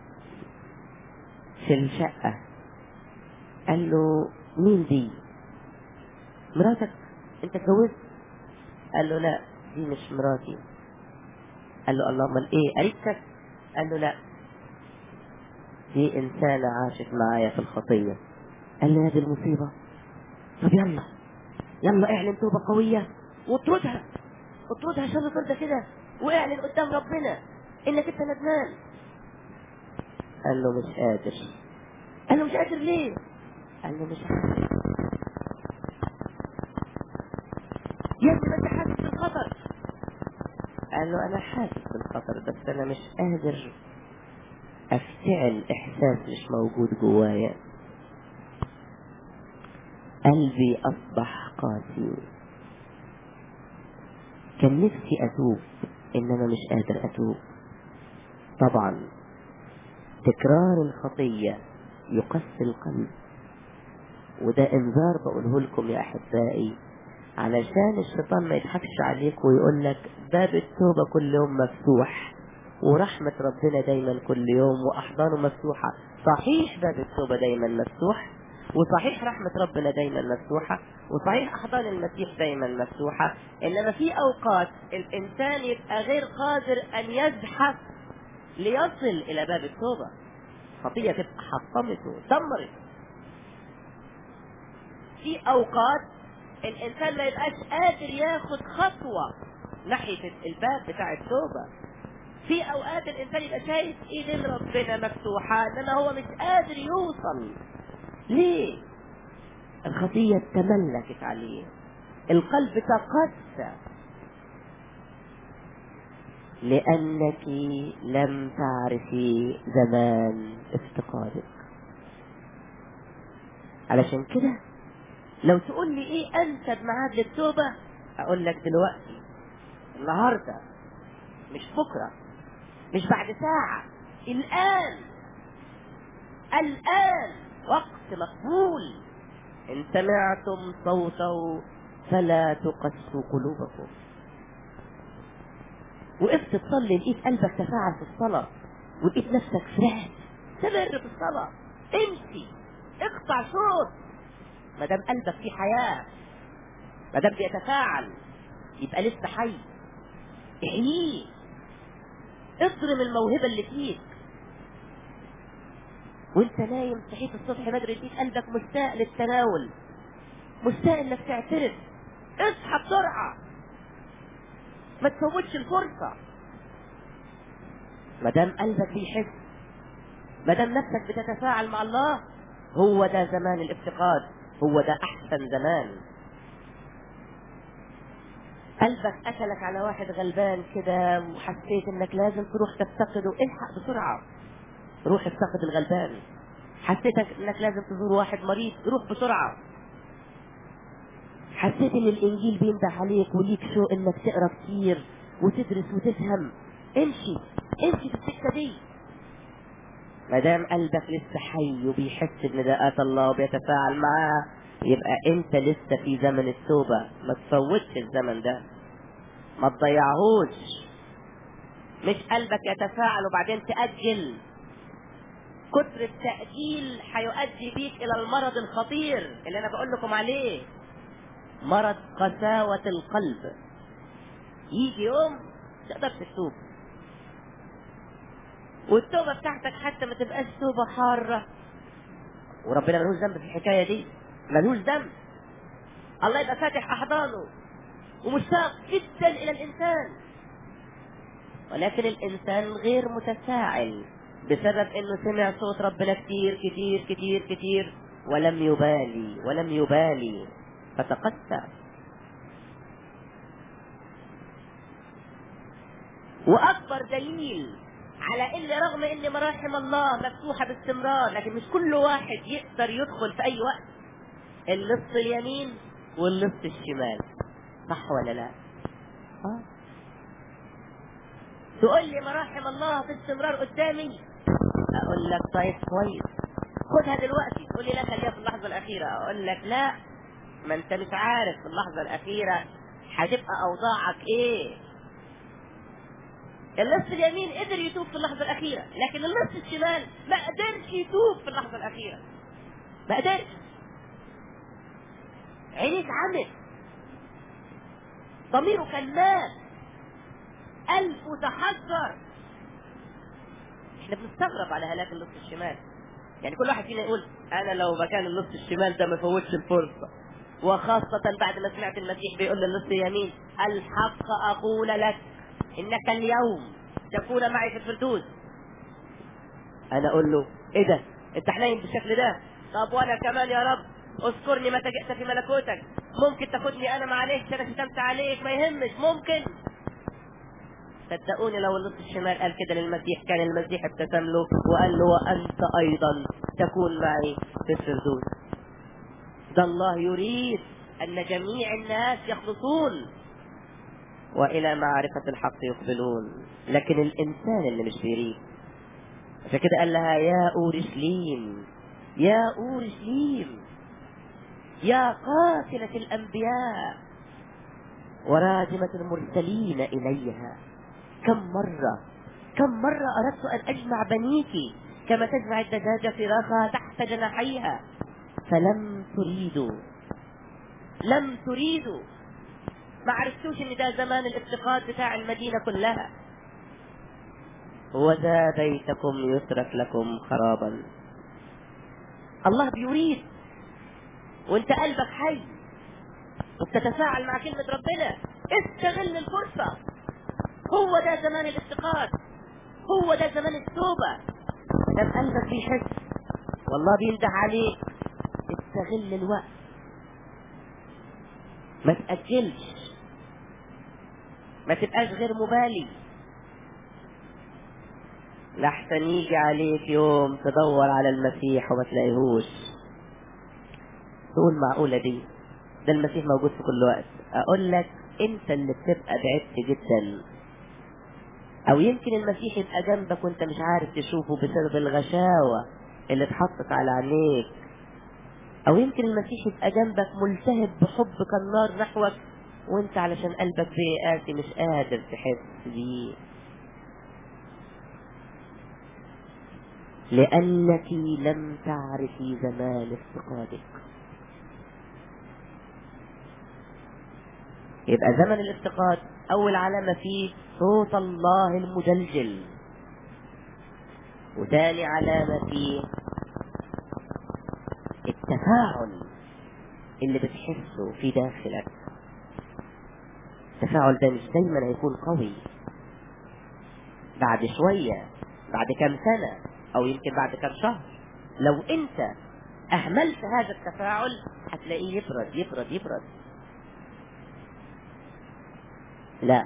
في الشقة قال له مين دي مراتك انت اتجوزت قال له لا دي مش مراتي قال له الله امال ايه قريبتك قال له لا دي انسانة عاشت معايا في الخطية قال له يا دي المصيبة طب يلا يلا اعلن توبة قوية واطردها اطردها عشان ترضى كده واعلن قدام ربنا انك انت ندمان قال له مش قادر قال له مش قادر ليه قال له مش عارف يا ابني ما انت حاسس بالخطر قال له انا حاسس بالخطر بس انا مش قادر افتعل احساس مش موجود جوايا قلبي اصبح قاسي كان نفسي اتوب انما مش قادر اتوب طبعا تكرار الخطية يقسي القلب وده انذار بقوله لكم يا احبائي علشان الشيطان ما يضحكش عليك ويقول لك باب التوبة كل يوم مفتوح ورحمة ربنا دايما كل يوم وأحضانه مفتوحة صحيح باب التوبة دايما مفتوح وصحيح رحمة ربنا دايما مفتوحة وصحيح أحضان المسيح دايما مفتوحة إنما في أوقات الإنسان يبقى غير قادر أن يزحف ليصل إلى باب التوبة خطية تبقى حطمته دمرت في أوقات الإنسان ما يبقاش قادر ياخد خطوة ناحية الباب بتاع التوبة في أوقات الإنسان يبقى شايف إيدين ربنا مفتوحة إنما هو مش قادر يوصل ليه؟ الخطية تملكت عليه القلب تقسى لأنك لم تعرفي زمان افتقادك علشان كده لو تقول لي ايه انسب ميعاد للتوبة اقول لك دلوقتي النهاردة مش بكرة مش بعد ساعة الآن الآن وقت مقبول إن سمعتم صوته فلا تقسوا قلوبكم وقفت تصلي لقيت قلبك تفاعل في الصلاة ولقيت نفسك فرحت استمر في الصلاة امشي اقطع شوط ما دام قلبك فيه حياة ما دام بيتفاعل يبقى لسه حي احييه اضرم الموهبة اللي فيك وانت نايم صحيت الصبح بدري لقيت قلبك مشتاق للتناول مشتاق انك تعترف اصحى بسرعة ما تفوتش الفرصة ما دام قلبك بيحس ما دام نفسك بتتفاعل مع الله هو ده زمان الافتقاد هو ده احسن زمان قلبك اكلك على واحد غلبان كده وحسيت انك لازم تروح تفتقده الحق بسرعة روح افتقد الغلبان حسيت انك لازم تزور واحد مريض روح بسرعة حسيت ان الانجيل بينده عليك وليك شوق انك تقرا كتير وتدرس وتفهم امشي امشي في السكه دي ما دام قلبك لسه حي وبيحس بنداءات الله وبيتفاعل معاه يبقى انت لسه في زمن التوبه ما تفوتش الزمن ده ما تضيعهوش مش قلبك يتفاعل وبعدين تأجل كتر التأجيل هيؤدي بيك إلى المرض الخطير اللي أنا بقول لكم عليه مرض قساوة القلب يجي يوم تقدر تتوب والتوبة بتاعتك حتى ما تبقاش توبة حارة وربنا ملوش ذنب في الحكاية دي ملوش ذنب الله يبقى فاتح أحضانه ومشتاق جدا إلى الإنسان ولكن الإنسان غير متفاعل بسبب إنه سمع صوت ربنا كتير كتير كتير كتير ولم يبالي ولم يبالي فتقسى واكبر دليل على ان رغم ان مراحم الله مفتوحه باستمرار لكن مش كل واحد يقدر يدخل في اي وقت النص اليمين والنص الشمال صح ولا لا آه. تقول لي مراحم الله في استمرار قدامي اقول لك طيب كويس خدها دلوقتي تقول لي لا خليها في اللحظه الاخيره اقول لك لا ما انت مش عارف في اللحظة الأخيرة هتبقى أوضاعك إيه النص اليمين قدر يتوب في اللحظة الأخيرة لكن النص الشمال ما قدرش يتوب في اللحظة الأخيرة ما قدرش عينيك عمت ضميره كان مات قلبه تحذر احنا بنستغرب على هلاك النص الشمال يعني كل واحد فينا يقول انا لو مكان النص الشمال ده ما فوتش الفرصه وخاصة بعد ما سمعت المسيح بيقول للنص اليمين الحق أقول لك إنك اليوم تكون معي في الفردوس أنا أقول له إيه ده؟ أنت حنين بالشكل ده؟ طب وأنا كمان يا رب اذكرني متى جئت في ملكوتك ممكن تاخدني أنا معلش أنا شتمت عليك ما يهمش ممكن صدقوني لو النص الشمال قال كده للمسيح كان المسيح ابتسم له وقال له وأنت أيضا تكون معي في الفردوس ده الله يريد أن جميع الناس يخلصون وإلى معرفة الحق يقبلون لكن الإنسان اللي مش بيريد عشان كده قال لها يا أورشليم يا أورشليم يا قاتلة الأنبياء وراجمة المرسلين إليها كم مرة كم مرة أردت أن أجمع بنيك كما تجمع الدجاجة فراخها تحت جناحيها فلم تريدوا لم تريدوا ما عرفتوش ان ده زمان الافتقاد بتاع المدينة كلها وذا بيتكم يترك لكم خرابا الله بيريد وانت قلبك حي وبتتفاعل مع كلمة ربنا استغل الفرصة هو ده زمان الافتقاد هو ده زمان التوبة دام قلبك بيحس والله بينده عليك استغل الوقت ما تأجلش ما تبقاش غير مبالي لحسن يجي عليك يوم تدور على المسيح وما تلاقيهوش تقول معقولة دي ده المسيح موجود في كل وقت اقول لك انت اللي بتبقى بعدت جدا او يمكن المسيح يبقى جنبك وانت مش عارف تشوفه بسبب الغشاوة اللي اتحطت على عينيك او يمكن المسيح يبقى جنبك ملتهب بحبك النار نحوك وانت علشان قلبك فيه قاسي مش قادر تحس بيه لأنك لم تعرفي زمان افتقادك يبقى زمن الافتقاد أول علامة فيه صوت الله المجلجل وثاني علامة فيه التفاعل اللي بتحسه في داخلك التفاعل ده مش دايما هيكون قوي بعد شوية بعد كم سنة أو يمكن بعد كم شهر لو أنت أهملت هذا التفاعل هتلاقيه يبرد يبرد يبرد لا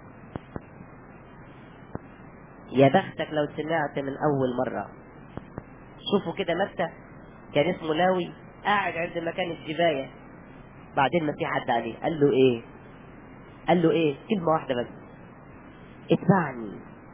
يا بختك لو سمعت من أول مرة شوفوا كده متى كان اسمه لاوي قاعد عند مكان الجباية بعدين المسيح عدى عليه قال له ايه قال له ايه كلمة واحدة بس اتبعني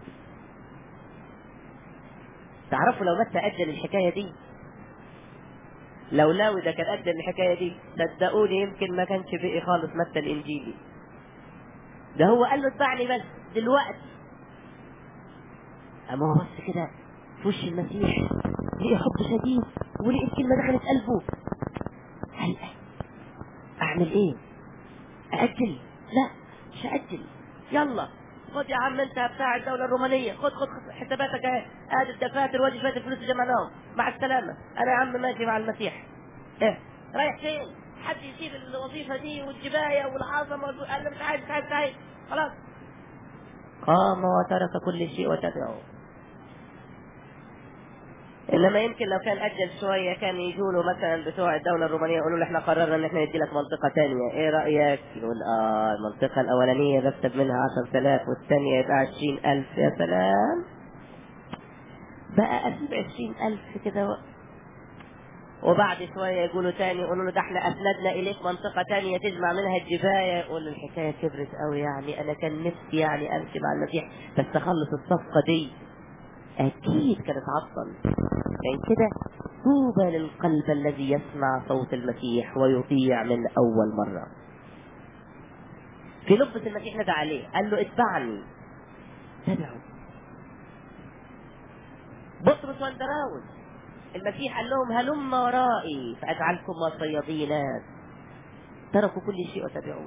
تعرفوا لو متى أجل الحكاية دي لو لاوي ده كان أجل الحكاية دي صدقوني يمكن ما كانش بقي خالص متى الإنجيلي ده هو قال له اتبعني بس دلوقتي أما هو بص كده في وش المسيح لقي حب شديد ولقي الكلمة دخلت قلبه هل أعمل إيه؟ أأجل؟ لا مش أأجل يلا خد يا عم انت بتاع الدولة الرومانية خد خد خد حساباتك اهي ادي الدفاتر وادي شوية الفلوس اللي جمعناهم مع السلامة انا يا عم ماشي مع المسيح ايه رايح فين؟ حد يسيب الوظيفة دي والجباية والعظمة وال- قال له مش عايز مش عايز مش عايز خلاص قام وترك كل شيء وتبعه انما يمكن لو كان اجل شويه كان يجوا له مثلا بتوع الدوله الرومانيه يقولوا له احنا قررنا ان احنا ندي لك منطقه ثانيه ايه رايك يقول اه المنطقه الاولانيه بكتب منها 10000 والثانيه يبقى 20000 يا سلام بقى اسيب 20000 كده و... وبعد شويه يقولوا تاني يقولوا له ده احنا اسندنا اليك منطقه ثانيه تجمع منها الجبايه يقول له الحكايه كبرت قوي يعني انا كان نفسي يعني امشي مع المسيح بس اخلص الصفقه دي أكيد كانت عطل يعني كده طوبى للقلب الذي يسمع صوت المسيح ويطيع من أول مرة في لبس المسيح ندى عليه قال له اتبعني تبعه بطرس واندراوس المسيح قال لهم هلم ورائي فأجعلكم صيادي ناس تركوا كل شيء وتبعوه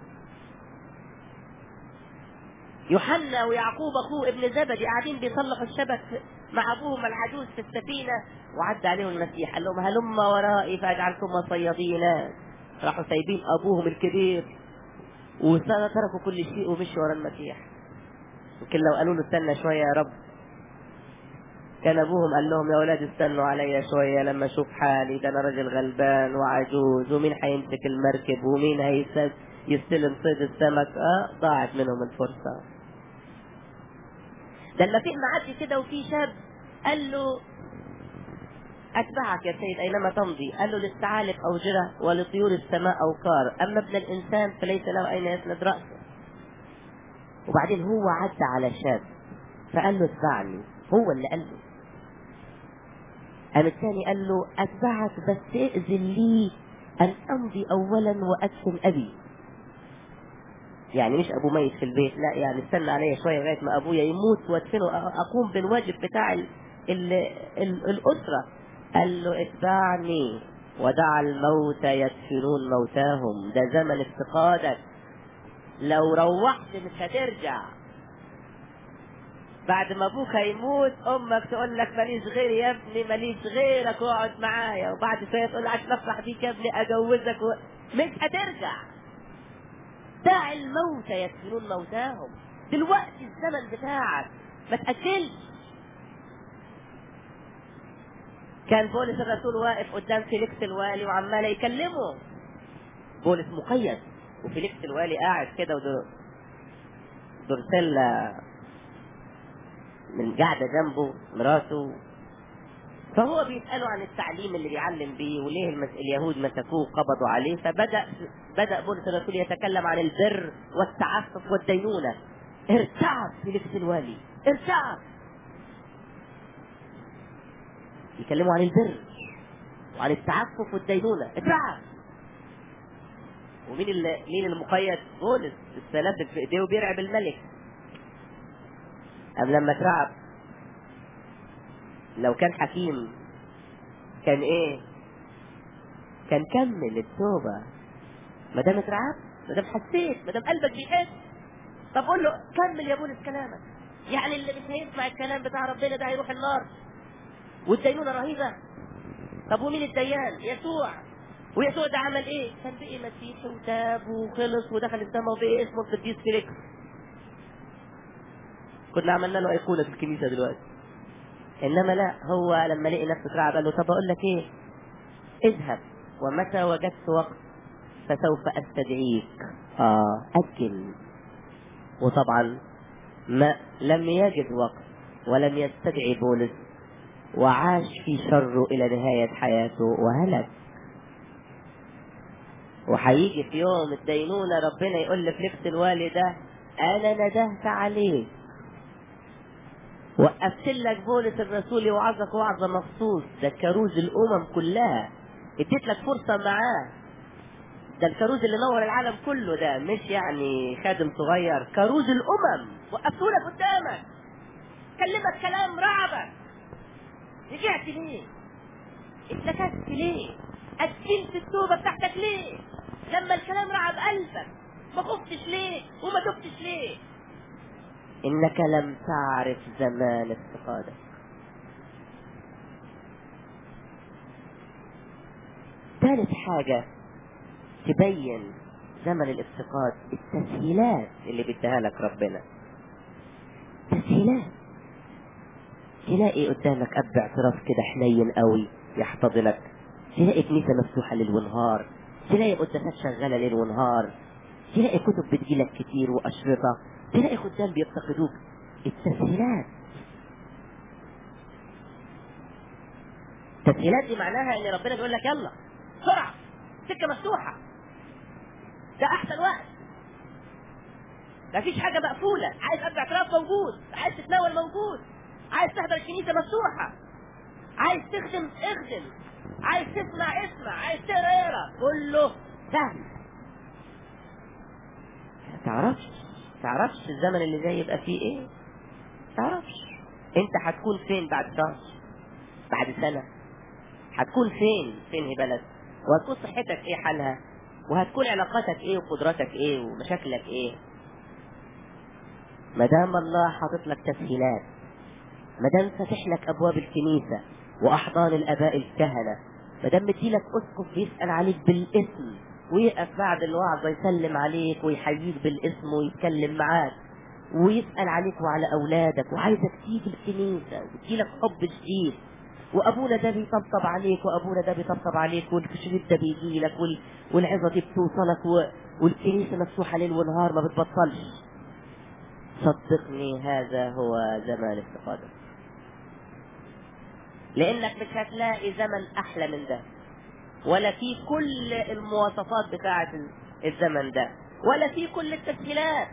يوحنا ويعقوب اخوه ابن زبدي قاعدين بيصلحوا الشبك مع ابوهم العجوز في السفينه وعدى عليهم المسيح قال لهم هلم ورائي فاجعلكم صيادين راحوا سايبين ابوهم الكبير وتركوا كل شيء ومشوا ورا المسيح يمكن لو قالوا له استنى شويه يا رب كان ابوهم قال لهم يا اولاد استنوا عليا شويه لما اشوف حالي ده انا راجل غلبان وعجوز ومين هيمسك المركب ومين هيسد يستلم صيد السمك اه ضاعت منهم الفرصه ده المسيح معدي كده وفي شاب قال له أتبعك يا سيد أينما تمضي قال له للثعالب أوجرة ولطيور السماء أوقار أما ابن الإنسان فليس له أين يسند رأسه وبعدين هو عدى على شاب فقال له اتبعني هو اللي قال له قام الثاني قال له أتبعك بس ائذن لي أن أمضي أولا وأدفن أبي يعني مش أبو ميت في البيت لا يعني استنى عليا شوية لغاية ما أبويا يموت وأدفنه أقوم بالواجب بتاع ال ال ال الأسرة قال له اتبعني ودع الموت يدفنون موتاهم ده زمن افتقادك لو روحت مش هترجع بعد ما ابوك هيموت امك تقول لك ماليش غير يا ابني ماليش غيرك اقعد معايا وبعد شويه تقول عشان افرح بيك يا ابني اجوزك و... مش هترجع دع الموت يدفنون موتاهم دلوقتي الزمن بتاعك ما تاجلش كان بولس الرسول واقف قدام فيليكس الوالي وعمال يكلمه بولس مقيد وفيليكس الوالي قاعد كده ودور دورسيلا من قاعدة جنبه مراته فهو بيسأله عن التعليم اللي بيعلم بيه وليه المس... اليهود مسكوه قبضوا عليه فبدأ بدأ بولس الرسول يتكلم عن البر والتعفف والدينونة ارتعب فيليكس الوالي ارتعب يكلموا عن البر وعن التعفف والدينونة اترعب ومين اللي مين المقيد بولس السلاسل في ايديه وبيرعب الملك أم لما اترعب لو كان حكيم كان ايه كان كمل التوبة ما دام اترعبت ما دام حسيت ما دام قلبك بيحس طب قول له كمل يا بولس كلامك يعني اللي مش هيسمع الكلام بتاع ربنا ده هيروح النار والدينونة رهيبة طب ومين الديان يسوع ويسوع ده عمل ايه كان بقي مسيحي وتاب وخلص ودخل السماء وبقي اسمه القديس فيليكس كنا عملنا له ايقونه في الكنيسه دلوقتي انما لا هو لما لقي نفسه اترعب قال له طب اقول لك ايه اذهب ومتى وجدت وقت فسوف استدعيك اه اجل وطبعا ما لم يجد وقت ولم يستدعي بولس وعاش في شره الى نهايه حياته وهلك وهيجي في يوم الدينونة ربنا يقول لفليكس الوالي ده أنا ندهت عليك وقفت لك بولس الرسول يوعظك وعظة مخصوص ده كروز الأمم كلها اديت لك فرصة معاه ده الكروز اللي نور العالم كله ده مش يعني خادم صغير كروز الأمم وقفته لك قدامك كلمك كلام رعبك رجعت ليه؟ اتلكت ليه؟ أجلت التوبة بتاعتك ليه؟ لما الكلام رعب قلبك ما خفتش ليه وما تبتش ليه إنك لم تعرف زمان افتقادك ثالث حاجة تبين زمن الافتقاد التسهيلات اللي بيديها لك ربنا تسهيلات تلاقي قدامك اب اعتراف كده حنين قوي يحتضنك تلاقي كنيسه مفتوحه ليل ونهار تلاقي قداسات شغاله ليل ونهار تلاقي كتب بتجيلك كتير واشرطه تلاقي خدام بيفتقدوك التسهيلات التسهيلات دي معناها ان ربنا بيقول لك يلا بسرعه سكه مفتوحه ده احسن وقت مفيش حاجه مقفوله عايز اب اعتراف موجود عايز تتناول موجود عايز تحضر الكنيسه مفتوحه عايز تخدم اخدم عايز تسمع اسمع عايز تقرا اقرا كله سهل تعرفش تعرفش الزمن اللي جاي يبقى فيه ايه تعرفش انت هتكون فين بعد شهر بعد سنه هتكون فين فين هي بلد وهتكون صحتك ايه حالها وهتكون علاقاتك ايه وقدراتك ايه ومشاكلك ايه ما دام الله حاطط لك تسهيلات ما دام فاتح لك ابواب الكنيسه واحضان الاباء الكهنه ما دام مديلك اسقف بيسال عليك بالاسم ويقف بعد الوعظة يسلم عليك ويحييك بالاسم ويتكلم معاك ويسأل عليك وعلى أولادك وعايزك تيجي الكنيسة وتجيلك حب جديد وأبونا ده بيطبطب عليك وأبونا ده بيطبطب عليك والشريط ده بيجي لك وال... والعظة دي بتوصلك و... والكنيسة مفتوحة ليل ونهار ما بتبطلش صدقني هذا هو زمان افتقادك لانك مش هتلاقي زمن احلى من ده ولا في كل المواصفات بتاعة الزمن ده ولا في كل التسهيلات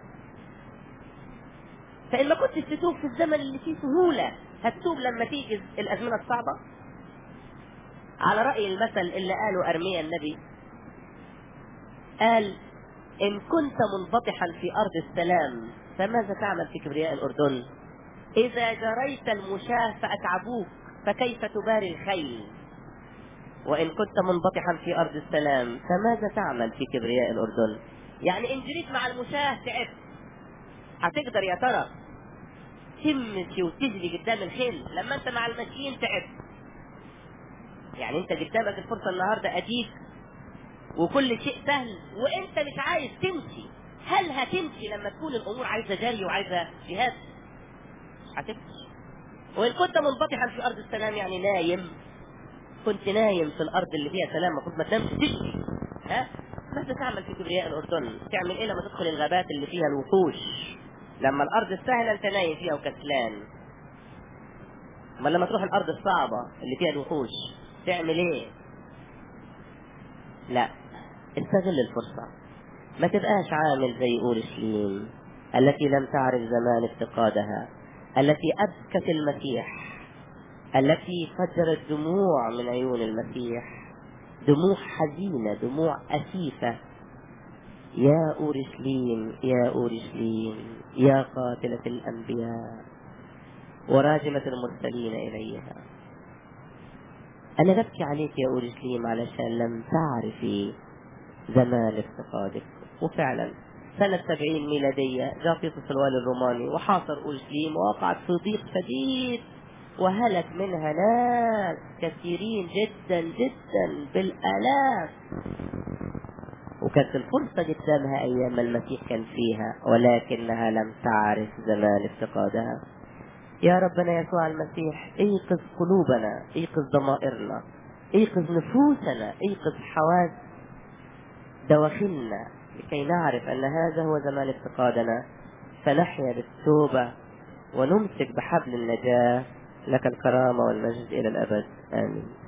فإن ما كنتش تتوب في الزمن اللي فيه سهولة هتتوب لما تيجي الأزمنة الصعبة على رأي المثل اللي قاله أرميا النبي قال إن كنت منبطحا في أرض السلام فماذا تعمل في كبرياء الأردن إذا جريت المشاة فأتعبوك فكيف تباري الخيل وإن كنت منبطحا في أرض السلام فماذا تعمل في كبرياء الأردن يعني إن جريت مع المشاة تعبت هتقدر يا ترى تمشي وتجري قدام الخيل لما أنت مع الماشيين تعبت يعني أنت قدامك الفرصة النهاردة أديك وكل شيء سهل وأنت مش عايز تمشي هل هتمشي لما تكون الأمور عايزة جري وعايزة جهاد هتمشي وإن كنت منبطحا في أرض السلام يعني نايم كنت نايم في الأرض اللي فيها سلام المفروض ما تنامش تجري ها ماذا تعمل في كبرياء الأردن؟ تعمل إيه لما تدخل الغابات اللي فيها الوحوش؟ لما الأرض السهلة أنت نايم فيها وكسلان أما لما تروح الأرض الصعبة اللي فيها الوحوش تعمل إيه؟ لا استغل الفرصة ما تبقاش عامل زي أورشليم التي لم تعرف زمان افتقادها التي أبكت المسيح التي فجرت دموع من عيون المسيح دموع حزينة دموع أسيفة يا أورشليم يا أورشليم يا قاتلة الأنبياء وراجمة المرسلين إليها أنا ببكي عليك يا أورشليم علشان لم تعرفي زمان افتقادك وفعلا سنة سبعين ميلادية جاء تيتوس الوالي الروماني وحاصر أورشليم ووقعت في ضيق شديد وهلك منها ناس كثيرين جدا جدا بالآلاف وكانت الفرصة قدامها أيام المسيح كان فيها ولكنها لم تعرف زمان افتقادها يا ربنا يسوع المسيح ايقظ قلوبنا ايقظ ضمائرنا ايقظ نفوسنا ايقظ حواس دواخلنا لكي نعرف أن هذا هو زمان افتقادنا فنحيا بالتوبة ونمسك بحبل النجاة لك الكرامة والمجد إلى الأبد آمين